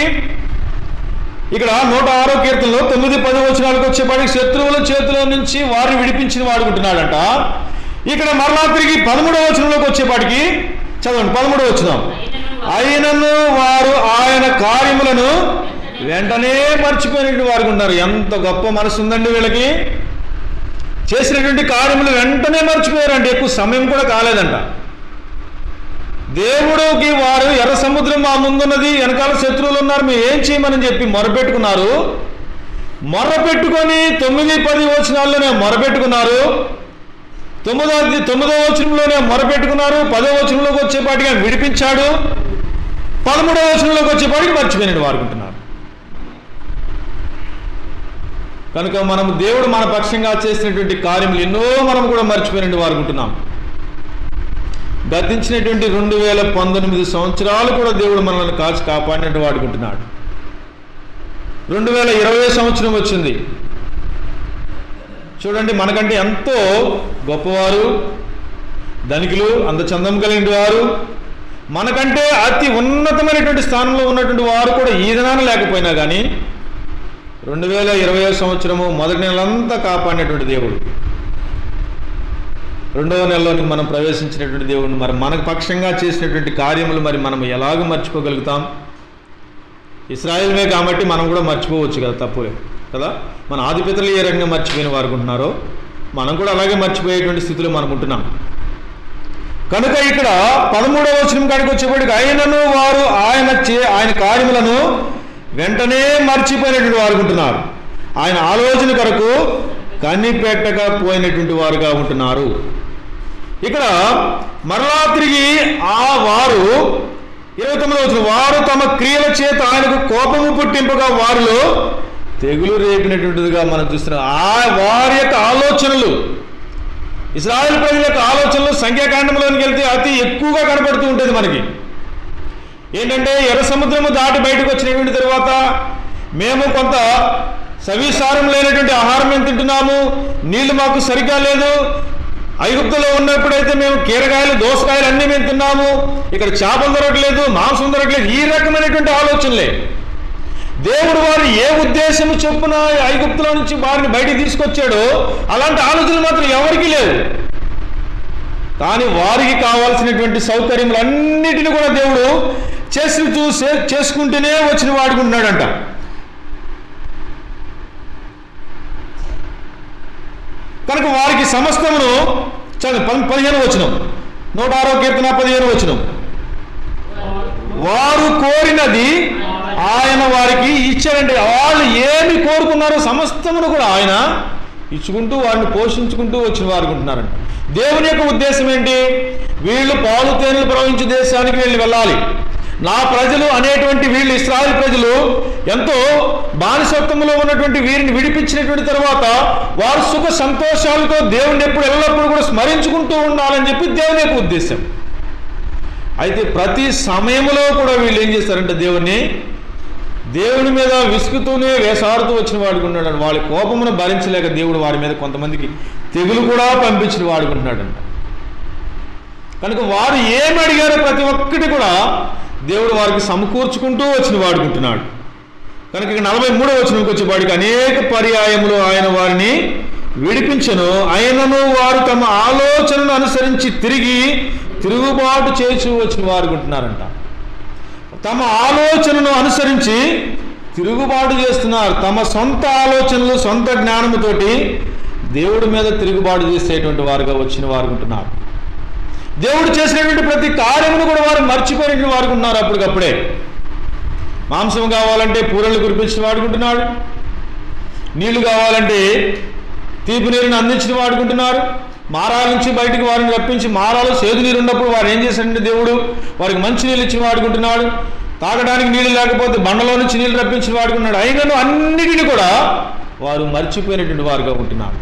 ఇక్కడ నూట ఆరో కీర్తనలో తొమ్మిది పదో వచనాలకు వచ్చేపాటికి శత్రువుల చేతిలో నుంచి వారిని విడిపించిన వాడుకుంటున్నాడంట ఇక్కడ మరలా తిరిగి పదమూడవ వచనంలోకి వచ్చేపాటికి చదవండి పదమూడవ వచనం అయినను వారు ఆయన కార్యములను వెంటనే మర్చిపోయినటువంటి వారు ఉన్నారు ఎంత గొప్ప మనసు ఉందండి వీళ్ళకి చేసినటువంటి కార్యములు వెంటనే మర్చిపోయారంటే ఎక్కువ సమయం కూడా కాలేదంట దేవుడికి వారు ఎర్ర సముద్రం మా ముందున్నది వెనకాల శత్రువులు ఉన్నారు మేము ఏం చేయమని చెప్పి మొరపెట్టుకున్నారు మొరపెట్టుకొని తొమ్మిది పది వచనాల్లోనే మొరపెట్టుకున్నారు తొమ్మిదో తొమ్మిదో వచనంలోనే మొరపెట్టుకున్నారు పదో వచనంలోకి వచ్చేపాటిగా విడిపించాడు పదమూడవ వచనంలోకి వచ్చేపాటికి మర్చిపోయినట్టు వారుకుంటున్నారు కనుక మనం దేవుడు మన పక్షంగా చేసినటువంటి కార్యములు ఎన్నో మనం కూడా మర్చిపోయినట్టు వారుకుంటున్నాం గతించినటువంటి రెండు వేల పంతొమ్మిది సంవత్సరాలు కూడా దేవుడు మనల్ని కాచి కాపాడినట్టు వాడుకుంటున్నాడు రెండు వేల ఇరవై సంవత్సరం వచ్చింది చూడండి మనకంటే ఎంతో గొప్పవారు ధనికులు అంత చందం కలిగిన వారు మనకంటే అతి ఉన్నతమైనటువంటి స్థానంలో ఉన్నటువంటి వారు కూడా ఈ దినాన లేకపోయినా కానీ రెండు వేల ఇరవై సంవత్సరము మొదటి నెలంతా కాపాడినటువంటి దేవుడు రెండవ నెలలోని మనం ప్రవేశించినటువంటి దేవుడిని మరి మనకు పక్షంగా చేసినటువంటి కార్యములు మరి మనం ఎలాగ మర్చిపోగలుగుతాం ఇస్రాయేల్మే కాబట్టి మనం కూడా మర్చిపోవచ్చు కదా తప్పులే కదా మన ఆధిపత్యులు ఏ రకంగా మర్చిపోయిన వారు ఉంటున్నారో మనం కూడా అలాగే మర్చిపోయేటువంటి స్థితిలో మనం ఉంటున్నాం కనుక ఇక్కడ పదమూడవ వచనం కాడికి వచ్చేప్పటికి ఆయనను వారు ఆయన చే ఆయన కార్యములను వెంటనే మర్చిపోయినటువంటి వారు ఉంటున్నారు ఆయన ఆలోచన కొరకు కనిపెట్టక పోయినటువంటి వారుగా ఉంటున్నారు ఇక్కడ మరలా తిరిగి ఆ వారు ఇరవై తొమ్మిది వచ్చిన వారు తమ క్రియల చేత ఆయనకు కోపము పుట్టింపగా వారిలో తెగులు రేపినటువంటిదిగా మనం చూస్తున్నాం ఆ వారి యొక్క ఆలోచనలు ఇస్రాయల్ ప్రజల యొక్క ఆలోచనలు సంఖ్యాకాండంలోనికి వెళ్తే అతి ఎక్కువగా కనపడుతూ ఉంటుంది మనకి ఏంటంటే ఎర్ర సముద్రము దాటి బయటకు వచ్చినటువంటి తర్వాత మేము కొంత సవిసారం లేనటువంటి ఆహారం మేము తింటున్నాము నీళ్లు మాకు సరిగ్గా లేదు ఐగుప్తులో ఉన్నప్పుడైతే మేము కీరకాయలు దోసకాయలు అన్నీ మేము తిన్నాము ఇక్కడ చేపలు దొరకలేదు మాంసం దొరకలేదు ఈ రకమైనటువంటి ఆలోచనలే దేవుడు వారు ఏ ఉద్దేశము చొప్పున ఐగుప్తులో నుంచి వారిని బయటికి తీసుకొచ్చాడో అలాంటి ఆలోచనలు మాత్రం ఎవరికీ లేవు కానీ వారికి కావాల్సినటువంటి సౌకర్యములన్నిటిని కూడా దేవుడు చేస్తూ చే- చేసుకుంటూనే వచ్చిన వాడుకుంటున్నాడంట కనుక వారికి సమస్తమును చదువు పది- పదిహేను వచనం నూట ఆరో కీర్తన పదిహేను వచనం వారు కోరినది ఆయన వారికి ఇచ్చారంటే వాళ్ళు ఏమి కోరుకున్నారో సమస్తమును కూడా ఆయన ఇచ్చుకుంటూ వారిని పోషించుకుంటూ వచ్చిన వారు ఉంటున్నారంట దేవుని యొక్క ఉద్దేశం ఏంటి వీళ్ళు పాలు తేనెలు ప్రవహించే దేశానికి వీళ్ళు వెళ్ళాలి నా ప్రజలు అనేటువంటి వీళ్ళు ఇస్రాయల్ ప్రజలు ఎంతో బానిసత్వంలో ఉన్నటువంటి వీరిని విడిపించినటువంటి తర్వాత వారు సుఖ సంతోషాలతో దేవుని ఎప్పుడు ఎల్లప్పుడూ కూడా స్మరించుకుంటూ ఉండాలని చెప్పి దేవుని యొక్క ఉద్దేశం అయితే ప్రతి సమయంలో కూడా వీళ్ళు ఏం చేస్తారంటే దేవుణ్ణి దేవుని మీద విసుగుతూనే వేసారుతూ వచ్చిన వాడుకున్నాడు వాళ్ళ కోపమును భరించలేక దేవుడు వారి మీద కొంతమందికి తెగులు కూడా పంపించిన వాడుకుంటున్నాడంట కనుక వారు ఏమి అడిగారో ప్రతి ఒక్కటి కూడా దేవుడు వారికి సమకూర్చుకుంటూ వచ్చిన వాడుకుంటున్నాడు కనుక ఇక నలభై మూడో వచ్చినకి వచ్చేవాడికి అనేక పర్యాయములు ఆయన వారిని విడిపించను ఆయనను వారు తమ ఆలోచనను అనుసరించి తిరిగి తిరుగుబాటు చేసి వచ్చిన వారు ఉంటున్నారంట తమ ఆలోచనను అనుసరించి తిరుగుబాటు చేస్తున్నారు తమ సొంత ఆలోచనలు సొంత జ్ఞానముతోటి దేవుడి మీద తిరుగుబాటు చేసేటువంటి వారుగా వచ్చిన వారు ఉంటున్నారు దేవుడు చేసినటువంటి ప్రతి కార్యమును కూడా వారు మర్చిపోయినటువంటి వారు ఉన్నారు అప్పటికప్పుడే మాంసం కావాలంటే పూరలు కురిపించిన వాడుకుంటున్నాడు నీళ్లు కావాలంటే తీపి నీరుని అందించిన వాడుకుంటున్నారు మారాల నుంచి బయటికి వారిని రప్పించి మారాలు సేదు నీరు ఉన్నప్పుడు వారు ఏం చేశాడంటే దేవుడు వారికి మంచి నీళ్ళు ఇచ్చిన వాడుకుంటున్నాడు తాగడానికి నీళ్లు లేకపోతే బండలో నుంచి నీళ్లు రప్పించిన వాడుకున్నాడు అయినను అన్నిటిని కూడా వారు మర్చిపోయినటువంటి వారుగా ఉంటున్నారు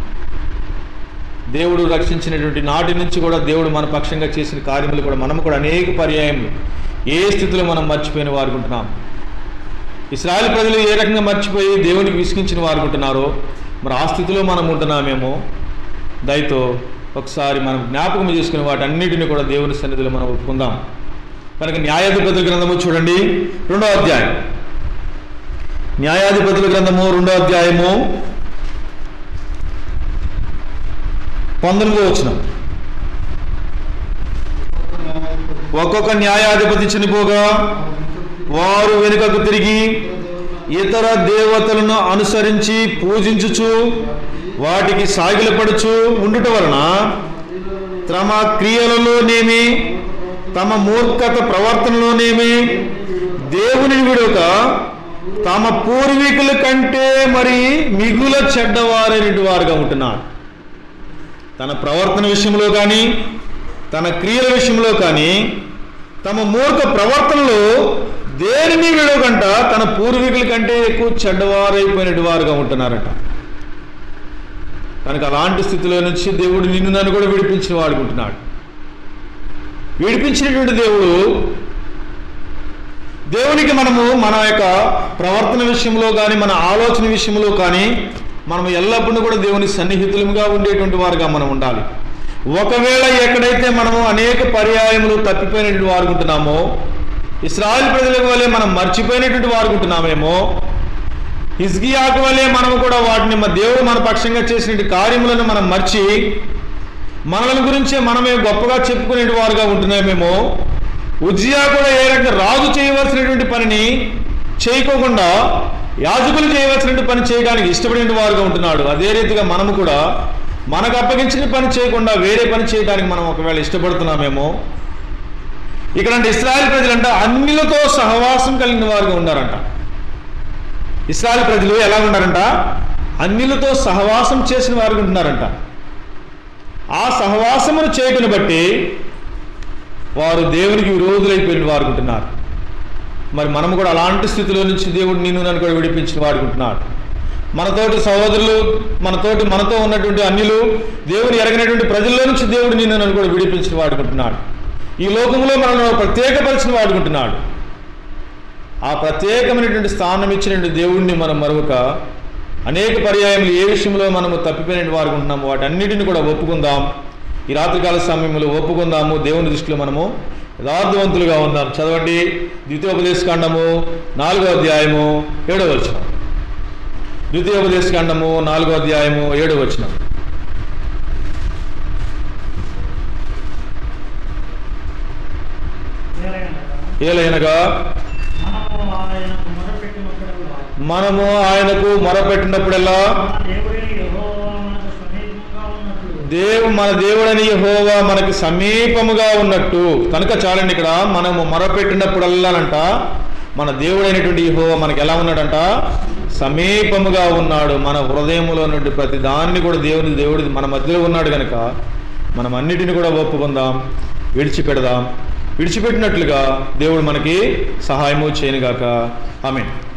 దేవుడు రక్షించినటువంటి నాటి నుంచి కూడా దేవుడు మన పక్షంగా చేసిన కార్యములు కూడా మనము కూడా అనేక పర్యాయములు ఏ స్థితిలో మనం మర్చిపోయిన వారు ఉంటున్నాం ఇస్రాయల్ ప్రజలు ఏ రకంగా మర్చిపోయి దేవునికి విసిగించిన వారు ఉంటున్నారో మరి ఆ స్థితిలో మనం ఉంటున్నామేమో దయతో ఒకసారి మనం జ్ఞాపకం చేసుకునే వాటన్నిటిని కూడా దేవుని సన్నిధిలో మనం ఒప్పుకుందాం కనుక న్యాయాధిపతుల గ్రంథము చూడండి రెండో అధ్యాయం న్యాయాధిపతుల గ్రంథము రెండో అధ్యాయము పంతొమ్మిదో వచ్చిన ఒక్కొక్క న్యాయాధిపతి చనిపోగా వారు వెనుకకు తిరిగి ఇతర దేవతలను అనుసరించి పూజించుచు వాటికి సాగిలపడుచు ఉండుట వలన తమ క్రియలలోనేమి తమ మూర్ఖత ప్రవర్తనలోనేమి దేవుని విడక తమ పూర్వీకుల కంటే మరి మిగుల చెడ్డవారైనటి వారుగా ఉంటున్నారు తన ప్రవర్తన విషయంలో కానీ తన క్రియల విషయంలో కానీ తమ మూర్ఖ ప్రవర్తనలో దేనిని విడవకంట తన పూర్వీకుల కంటే ఎక్కువ చెడ్డవారైపోయినటి వారుగా ఉంటున్నారట కనుక అలాంటి స్థితిలో నుంచి దేవుడు నిన్ను నన్ను కూడా విడిపించిన వాడుకుంటున్నాడు విడిపించినటువంటి దేవుడు దేవునికి మనము మన యొక్క ప్రవర్తన విషయంలో కానీ మన ఆలోచన విషయంలో కానీ మనం ఎల్లప్పుడూ కూడా దేవుని సన్నిహితులుగా ఉండేటువంటి వారుగా మనం ఉండాలి ఒకవేళ ఎక్కడైతే మనము అనేక పర్యాయములు తప్పిపోయినటువంటి వారుకుంటున్నామో ఇస్రాయల్ ప్రజల వల్లే మనం మర్చిపోయినటువంటి వారుకుంటున్నామేమో హిజ్గియాకు వల్లే మనము కూడా వాటిని మన దేవుడు మన పక్షంగా చేసినటువంటి కార్యములను మనం మర్చి మనల గురించే మనమే గొప్పగా చెప్పుకునే వారుగా ఉంటున్నామేమో ఉజ్జియా కూడా ఏ రకంగా రాజు చేయవలసినటువంటి పనిని చేయకోకుండా యాజకులు చేయవలసినటువంటి పని చేయడానికి ఇష్టపడిన వారుగా ఉంటున్నాడు అదే రీతిగా మనము కూడా మనకు అప్పగించిన పని చేయకుండా వేరే పని చేయడానికి మనం ఒకవేళ ఇష్టపడుతున్నామేమో ఇక్కడ అంటే ఇస్రాయల్ ప్రజలంట అన్నిలతో సహవాసం కలిగిన వారుగా ఉన్నారంట ఇస్రాయల్ ప్రజలు ఎలా ఉన్నారంట అన్నిలతో సహవాసం చేసిన వారుగా ఉంటున్నారంట ఆ సహవాసమును చేయటను బట్టి వారు దేవునికి విరోధులైపోయిన వారుకుంటున్నారు మరి మనం కూడా అలాంటి స్థితిలో నుంచి దేవుడు నిన్ను నన్ను కూడా విడిపించి వాడుకుంటున్నాడు మనతోటి సహోదరులు మనతోటి మనతో ఉన్నటువంటి అన్యులు దేవుని ఎరగినటువంటి ప్రజల్లో నుంచి దేవుడు నిన్ను నన్ను కూడా విడిపించి వాడుకుంటున్నాడు ఈ లోకంలో మనల్ని ప్రత్యేకపరిచిన వాడుకుంటున్నాడు ఆ ప్రత్యేకమైనటువంటి స్థానం ఇచ్చినటువంటి దేవుణ్ణి మనం మరొక అనేక పర్యాయములు ఏ విషయంలో మనము తప్పిపోయిన వారు ఉంటున్నాము వాటన్నిటిని కూడా ఒప్పుకుందాం ఈ రాత్రికాల సమయంలో ఒప్పుకుందాము దేవుని దృష్టిలో మనము యథార్థవంతులుగా ఉందాం చదవండి ద్వితీయోపదేశకాండము నాలుగో అధ్యాయము ఏడో వచనం ద్వితీయోపదేశకాండము నాలుగో అధ్యాయము ఏడో వచనం ఏలైనగా మనము ఆయనకు మొరపెట్టినప్పుడల్లా మనము ఆయనకు మొరపెట్టినప్పుడల్లా మన దేవుడైన యెహోవా మనకు సమీపంగా ఉన్నట్లు దేవు మన దేవుడని యెహోవా మనకి సమీపముగా ఉన్నట్టు కనుక చాలండి ఇక్కడ మనము మొరపెట్టినప్పుడల్లానంట మన దేవుడైనటువంటి యెహోవా మనకి ఎలా ఉన్నాడంట సమీపముగా ఉన్నాడు మన హృదయములో నుండి ప్రతి దాన్ని కూడా దేవుని దేవుడి మన మధ్యలో ఉన్నాడు కనుక మనం అన్నిటిని కూడా ఒప్పుకుందాం విడిచిపెడదాం విడిచిపెట్టినట్లుగా దేవుడు మనకి సహాయము చేయనుగాక ఆమె